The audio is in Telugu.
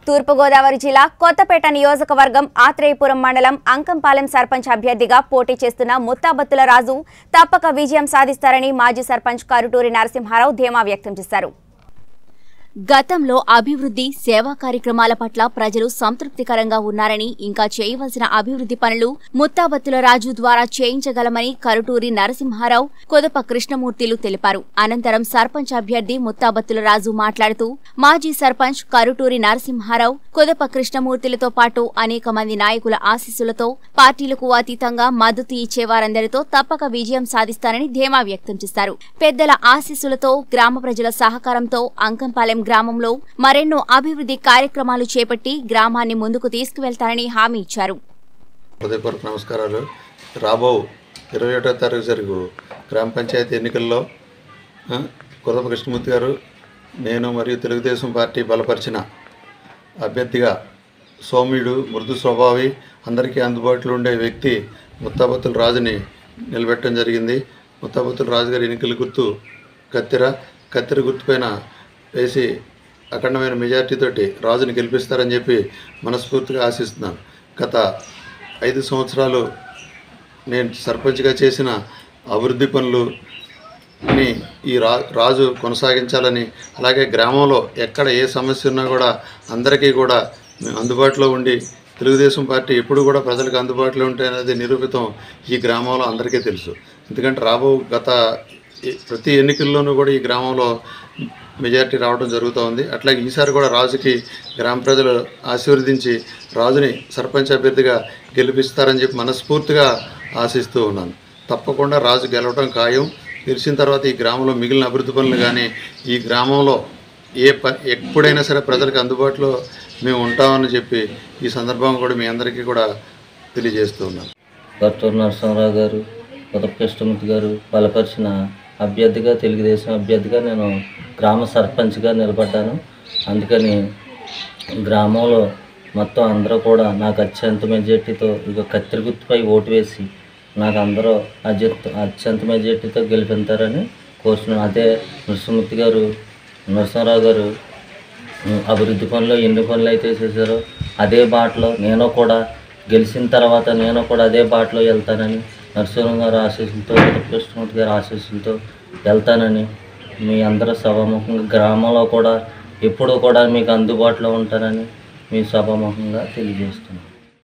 తూర్పుగోదావరి జిల్లా కొత్తపేట నియోజకవర్గం ఆత్రేయపురం మండలం అంకంపాలెం సర్పంచ్ అభ్యర్థిగా పోటీ చేస్తున్న ముత్తాబత్తుల రాజు తప్పక విజయం సాధిస్తారని మాజీ సర్పంచ్ కరుటూరి నరసింహారావు ధీమా వ్యక్తం చేశారు గతంలో అభివృద్ధి సేవా కార్యక్రమాల పట్ల ప్రజలు సంతృప్తికరంగా ఉన్నారని ఇంకా చేయవలసిన అభివృద్ధి పనులు ముత్తాబత్తుల రాజు ద్వారా చేయించగలమని కరుటూరి నరసింహారావు కొదప కృష్ణమూర్తిలు తెలిపారు అనంతరం సర్పంచ్ అభ్యర్థి ముత్తాబత్తుల రాజు మాట్లాడుతూ మాజీ సర్పంచ్ కరుటూరి నరసింహారావు కొదప కృష్ణమూర్తిలతో పాటు అనేక మంది నాయకుల ఆశీస్సులతో పార్టీలకు అతీతంగా మద్దతు ఇచ్చే వారందరితో తప్పక విజయం సాధిస్తారని ధీమా వ్యక్తం చేశారు పెద్దల ఆశీస్సులతో గ్రామ ప్రజల సహకారంతో అంకంపాలెం గ్రామంలో మరెన్నో అభివృద్ధి కార్యక్రమాలు చేపట్టి గ్రామాన్ని ముందుకు తీసుకువెళ్తారని హామీ ఇచ్చారు హృదయపూర్వక నమస్కారాలు రాబో ఇరవై ఒకటో తారీఖు జరుగు గ్రామ పంచాయతీ ఎన్నికల్లో ఆ, కురదమ కృష్ణమూర్తి గారు నేను మరియు తెలుగుదేశం పార్టీ బలపరిచిన అభ్యర్థిగా సౌమ్యుడు మృదు స్వభావి అందరికీ అందుబాటులో ఉండే వ్యక్తి ముత్తాబత్తుల రాజుని నిలబెట్టడం జరిగింది ముత్తాబత్తుల రాజు గారి ఎన్నికల గుర్తు కత్తెర కత్తెర గుర్తుపైన వేసి అఖండమైన మెజార్టీతోటి రాజుని గెలిపిస్తారని చెప్పి మనస్ఫూర్తిగా ఆశిస్తున్నాను గత ఐదు సంవత్సరాలు నేను సర్పంచ్గా చేసిన అభివృద్ధి పనులు ని ఈ రా రాజు కొనసాగించాలని అలాగే గ్రామంలో ఎక్కడ ఏ సమస్య ఉన్నా కూడా అందరికీ కూడా మేము అందుబాటులో ఉండి తెలుగుదేశం పార్టీ ఎప్పుడు కూడా ప్రజలకు అందుబాటులో ఉంటే అనేది నిరూపితం ఈ గ్రామంలో అందరికీ తెలుసు ఎందుకంటే రాబో గత ఈ- ప్రతి ఎన్నికల్లోనూ కూడా ఈ గ్రామంలో మెజారిటీ రావడం జరుగుతూ ఉంది అట్లాగే ఈసారి కూడా రాజుకి గ్రామ ప్రజలు ఆశీర్వదించి రాజుని సర్పంచ్ అభ్యర్థిగా గెలిపిస్తారని చెప్పి మనస్ఫూర్తిగా ఆశిస్తూ ఉన్నాను తప్పకుండా రాజు గెలవడం ఖాయం గెలిచిన తర్వాత ఈ గ్రామంలో మిగిలిన అభివృద్ధి పనులు కానీ ఈ గ్రామంలో ఏ ప ఎప్పుడైనా సరే ప్రజలకు అందుబాటులో మేము ఉంటామని చెప్పి ఈ సందర్భంగా కూడా మీ అందరికీ కూడా తెలియజేస్తూ ఉన్నాను డాక్టర్ నరసింహరావు గారు కొత్త కృష్ణమూర్తి గారు బలపరిచిన అభ్యర్థిగా తెలుగుదేశం అభ్యర్థిగా నేను గ్రామ సర్పంచ్గా నిలబడ్డాను అందుకని గ్రామంలో మొత్తం అందరూ కూడా నాకు అత్యంత మెజార్టీతో ఇక కత్తిరి గుర్తుపై ఓటు వేసి నాకు అందరూ అత్యంత అత్యంత మెజార్టీతో గెలిపిస్తారని కోరుతున్నాను అదే నరసింహమూర్తి గారు నరసింహరావు గారు ఉమ్, అభివృద్ధి పనులు ఎన్ని పనులు అయితే చేశారో అదే బాటలో నేను కూడా గెలిచిన తర్వాత నేను కూడా అదే బాటలో వెళ్తానని నరసింహ గారి ఆశీస్సులతో కృష్ణమూర్తి గారి ఆశీస్సులతో వెళ్తానని మీ అందరూ సభాముఖంగా గ్రామంలో కూడా ఎప్పుడూ కూడా మీకు అందుబాటులో ఉంటానని మీ సభాముఖంగా తెలియజేస్తున్నాను